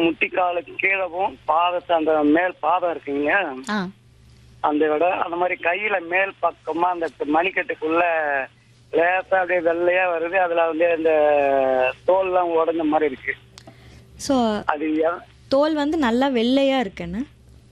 முட்டிக்காலுக்கு கீழவும் பாதத்தை அந்த மேல் பாதம் இருக்குங்க ஆ அந்த இடம் அந்த மாதிரி கையில மேல் பக்கமா அந்த மணிக்கட்டுக்குள்ள லேசா அப்படியே வெள்ளையா வருது அதுல வந்து இந்த தோல்லாம் உடைஞ்ச மாதிரி இருக்கு ஸோ அது எ- தோல் வந்து நல்லா வெள்ளையா இருக்குன்னு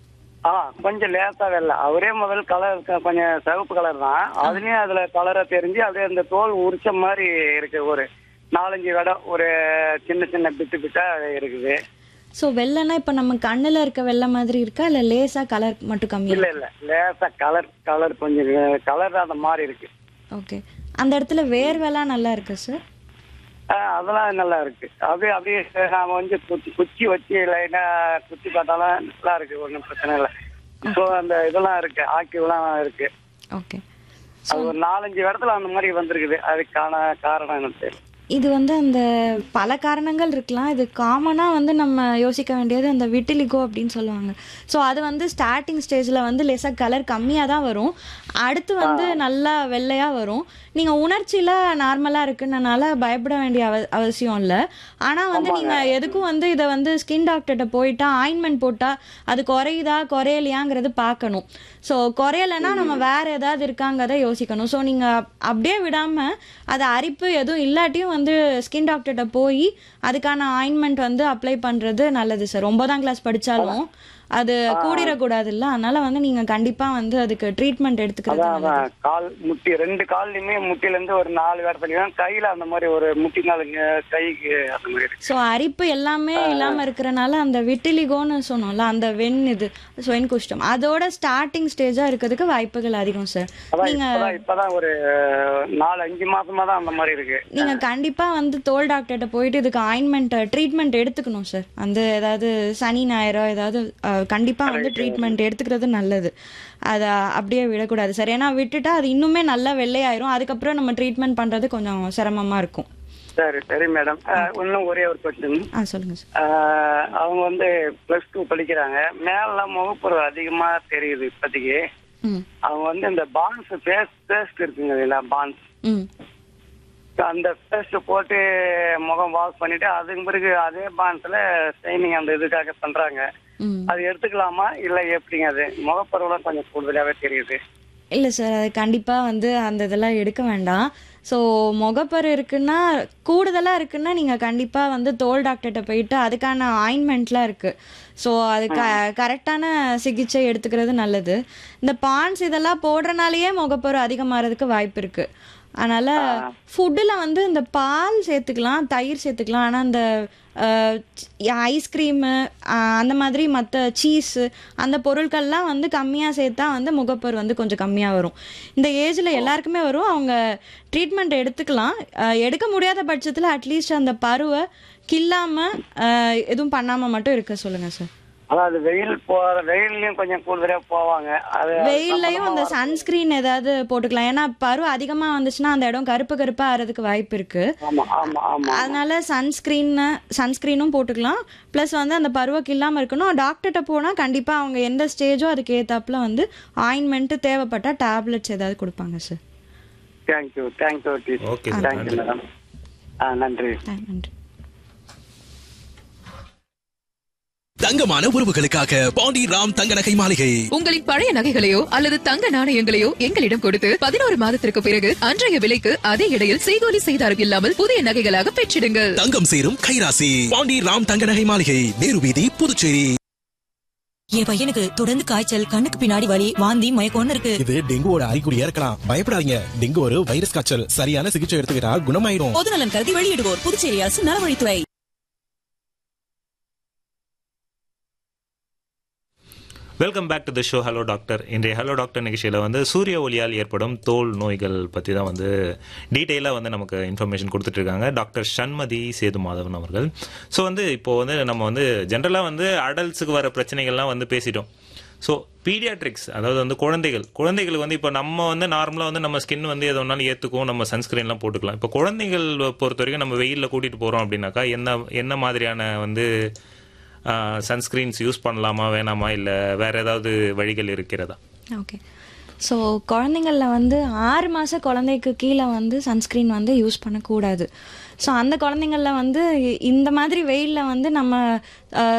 ஆ கொஞ்சம் லேசா வெள்ளை அவரே முதல் கலர் கொஞ்சம் சிவப்பு கலர் தான் அதுலயும் அதுல கலரா தெரிஞ்சு அப்படியே அந்த தோல் உரிச்ச மாதிரி இருக்கு ஒரு நாலஞ்சு இடம் ஒரு சின்ன சின்ன பிட்டு பிட்டா இருக்குது ஸோ வெள்ளைனா இப்போ நம்ம கண்ணுல இருக்க வெள்ளை மாதிரி இருக்கா இல்ல லேசா கலர் மட்டும் கம்மியா இல்ல இல்ல லேசா கலர் கலர் கொஞ்சம் கலர் அந்த மாதிரி இருக்கு ஓகே அந்த இடத்துல வேர்வெல்லாம் நல்லா இருக்கு சார் ஆ, அதெல்லாம் நல்லா இருக்கு அப்படியே அப்படியே நாம வந்து குச்சி குச்சி வச்சு லைனா குச்சி பார்த்தாலும் நல்லா இருக்கு ஒன்றும் பிரச்சனை இல்லை ஸோ அந்த இதெல்லாம் இருக்கு ஆக்கிவெல்லாம் இருக்கு ஓகே அது ஒரு நாலஞ்சு இடத்துல அந்த மாதிரி வந்திருக்குது அதுக்கான காரணம் எனக்கு தெரியல இது வந்து அந்த பல காரணங்கள் இருக்கலாம் இது காமனாக வந்து நம்ம யோசிக்க வேண்டியது அந்த விட்டிலிகோ அப்படின்னு சொல்லுவாங்க ஸோ அது வந்து ஸ்டார்டிங் ஸ்டேஜில் வந்து லேசாக கலர் கம்மியாக தான் வரும் அடுத்து வந்து நல்லா வெள்ளையாக வரும் நீங்கள் உணர்ச்சியில் நார்மலாக இருக்குன்னனால பயப்பட வேண்டிய அவ அவசியம் இல்லை ஆனால் வந்து நீங்கள் எதுக்கும் வந்து இதை வந்து ஸ்கின் டாக்டர்கிட்ட போயிட்டா ஆயின்மெண்ட் போட்டால் அது குறையுதா குறையலையாங்கிறது பார்க்கணும் ஸோ குறையலைன்னா நம்ம வேற ஏதாவது இருக்காங்கிறத யோசிக்கணும் ஸோ நீங்கள் அப்படியே விடாமல் அது அரிப்பு எதுவும் இல்லாட்டியும் வந்து ஸ்கின் டாக்டர்கிட்ட போய் அதுக்கான ஆயின்மெண்ட் வந்து அப்ளை பண்ணுறது நல்லது சார் ஒன்பதாம் கிளாஸ் படித்தாலும் அது கூடிடக்கூடாது இல்லை அதனால வந்து நீங்கள் கண்டிப்பாக வந்து அதுக்கு ட்ரீட்மெண்ட் எடுத்துக்கிறது அதான் நல்லது அதான் கால் முட்டி ரெண்டு கால்லையுமே முட்டில இருந்து ஒரு நாலு இடத்துலயும் கையில அந்த மாதிரி ஒரு முட்டி நாளுங்க கைக்கு அந்த மாதிரி இருக்கு ஸோ அரிப்பு எல்லாமே இல்லாமல் இருக்கிறனால அந்த விட்டிலிகோன்னு சொன்னோம்ல அந்த வெண் இது ஸ்வென் குஷ்டம் அதோட ஸ்டார்டிங் ஸ்டேஜாக இருக்கிறதுக்கு வாய்ப்புகள் அதிகம் சார் அதான் நீங்கள் இப்பதான் இப்பதான் ஒரு நாலு அஞ்சு மாசமா தான் அந்த மாதிரி இருக்கு நீங்க கண்டிப்பா வந்து தோல் டாக்டர்கிட்ட போயிட்டு இதுக்கு ஆயின்மெண்ட் ட்ரீட்மெண்ட் எடுத்துக்கணும் சார் அந்த ஏதாவது சனி ஞாயிறோ ஏதாவது அஹ், கண்டிப்பா வந்து ட்ரீட்மெண்ட் எடுத்துக்கிறது நல்லது அதை அப்படியே விடக்கூடாது சார் ஏன்னா விட்டுட்டா அது இன்னுமே நல்லா வெள்ளையாயிரும் அதுக்கப்புறம் நம்ம ட்ரீட்மெண்ட் பண்றது கொஞ்சம் சிரமமா இருக்கும் சரி சரி மேடம் இன்னும் ஒரே ஒரு கொஸ்டின் ஆ சொல்லுங்க சார் ஆஹ் அவங்க வந்து பிளஸ் டூ படிக்கிறாங்க மேல முகப்பொரு அதிகமா தெரியுது இப்போதைக்கு ம் அவங்க வந்து இந்த பான்ஸ் பேஸ்ட் பேஸ்ட் இருக்குங்க இல்லையா பான்ஸ் ம் அந்த பேஸ்ட் போட்டு முகம் வாஷ் பண்ணிட்டு அதுக்கு பிறகு அதே பான்ஸ்ல ஷைனிங் அந்த இதுக்காக பண்றாங்க ம் அது எடுத்துக்கலாமா இல்ல எப்படிங்க அது முகப்பருவெல்லாம் கொஞ்சம் கூடுதலாவே தெரியுது இல்லை சார் அது கண்டிப்பாக வந்து அந்த இதெல்லாம் எடுக்க வேண்டாம் ஸோ முகப்பரு இருக்குன்னா கூடுதலாக இருக்குன்னா நீங்கள் கண்டிப்பாக வந்து தோல் டாக்டர்கிட்ட போயிட்டு அதுக்கான ஆயின்மெண்ட்லாம் இருக்குது ஸோ அது க கரெக்டான சிகிச்சை எடுத்துக்கிறது நல்லது இந்த பான்ஸ் இதெல்லாம் போடுறனாலேயே முகப்பரு அதிகமாகிறதுக்கு வாய்ப்பு இருக்குது அதனால் ஃபுட்டில் வந்து இந்த பால் சேர்த்துக்கலாம் தயிர் சேர்த்துக்கலாம் ஆனால் அந்த ஐஸ்கிரீமு அந்த மாதிரி மற்ற சீஸு அந்த பொருட்கள்லாம் வந்து கம்மியாக சேர்த்தா வந்து முகப்பரு வந்து கொஞ்சம் கம்மியாக வரும் இந்த ஏஜில் எல்லாருக்குமே வரும் அவங்க ட்ரீட்மெண்ட் எடுத்துக்கலாம் அஹ், எடுக்க முடியாத பட்சத்தில் அட்லீஸ்ட் அந்த பருவை கில்லாமல் எதுவும் பண்ணாமல் மட்டும் இருக்க சொல்லுங்கள் சார் அதாவது வெயில் போற வெயில்லயும் கொஞ்சம் கூடுதலா போவாங்க அது வெயில்லையும் அந்த சன்ஸ்கிரீன் ஏதாவது போட்டுக்கலாம் ஏன்னா பரு அதிகமாக வந்துச்சுன்னா அந்த இடம் கருப்பு கருப்பாக ஆகிறதுக்கு வாய்ப்பு இருக்குது ஆமா ஆமா ஆமா அதனால சன்ஸ்கிரீன் சன்ஸ்கிரீனும் போட்டுக்கலாம் ப்ளஸ் வந்து அந்த பருவக்கு இல்லாமல் இருக்கணும் டாக்டர்கிட்ட போனால் கண்டிப்பாக அவங்க எந்த ஸ்டேஜோ அதுக்கு ஏத்தாப்புல வந்து ஆயின்மெண்ட்டு தேவைப்பட்டால் டேப்லெட்ஸ் ஏதாவது கொடுப்பாங்க sir thank you thank you Okay, sir. Thank you madam ஆ நன்றி நன்றி தங்கமான உறவுகளுக்காக பாண்டி ராம் தங்க நகை மாளிகை உங்களின் பழைய நகைகளையோ அல்லது தங்க நாணயங்களையோ எங்களிடம் கொடுத்து பதினோரு மாதத்திற்கு பிறகு அன்றைய விலைக்கு அதே இடையில் செய்கூலி செய்தாரம் இல்லாமல் புதிய நகைகளாக பெற்றிடுங்கள் தங்கம் சேரும் கைராசி பாண்டி ராம் தங்க நகை மாளிகை நேரு வீதி புதுச்சேரி என் பையனுக்கு தொடர்ந்து காய்ச்சல் கண்ணுக்கு பின்னாடி வலி வாந்தி மயக்கம்னு இருக்கு இது டெங்குவோட அறிகுறியா இருக்கலாம் பயப்படாதீங்க டெங்கு ஒரு வைரஸ் காய்ச்சல் சரியான சிகிச்சை எடுத்துக்கிட்டா குணமாயிடும் பொதுநலன் கருதி வெளியிடுவோர் புதுச்சேரி அரசு நலவழித்துறை welcome back to the show hello doctor இன்றைய ஹலோ டாக்டர் நிகழ்ச்சியில் வந்து சூரிய ஒளியால் ஏற்படும் தோல் நோய்கள் பற்றி தான் வந்து டீட்டெயிலாக வந்து நமக்கு இன்ஃபர்மேஷன் கொடுத்துட்டு இருக்காங்க டாக்டர் சண்மதி சேது மாதவன் அவர்கள் ஸோ வந்து இப்போ வந்து நம்ம வந்து ஜென்ரலாக வந்து அடல்ட்ஸுக்கு வர பிரச்சனைகள்லாம் வந்து பேசிட்டோம் ஸோ பீடியாட்ரிக்ஸ் அதாவது வந்து குழந்தைகள் குழந்தைகளுக்கு வந்து இப்போ நம்ம வந்து நார்மலாக வந்து நம்ம ஸ்கின் வந்து எது ஒன்றாலும் ஏற்றுக்கும் நம்ம சன்ஸ்கிரீன்லாம் போட்டுக்கலாம் இப்போ குழந்தைகள் பொறுத்த வரைக்கும் நம்ம வெயிலில் கூட்டிகிட்டு போகிறோம் அப்படின்னாக்கா என்ன என்ன மாதிரியான வந்து சன்ஸ்கிரீன்ஸ் யூஸ் பண்ணலாமா வேணாமா இல்லை வேற ஏதாவது வழிகள் இருக்கிறதா ஓகே ஸோ குழந்தைங்களில் வந்து ஆறு மாத குழந்தைக்கு கீழே வந்து சன்ஸ்க்ரீன் வந்து யூஸ் பண்ணக்கூடாது ஸோ அந்த குழந்தைங்களில் வந்து இந்த மாதிரி வெயிலில் வந்து நம்ம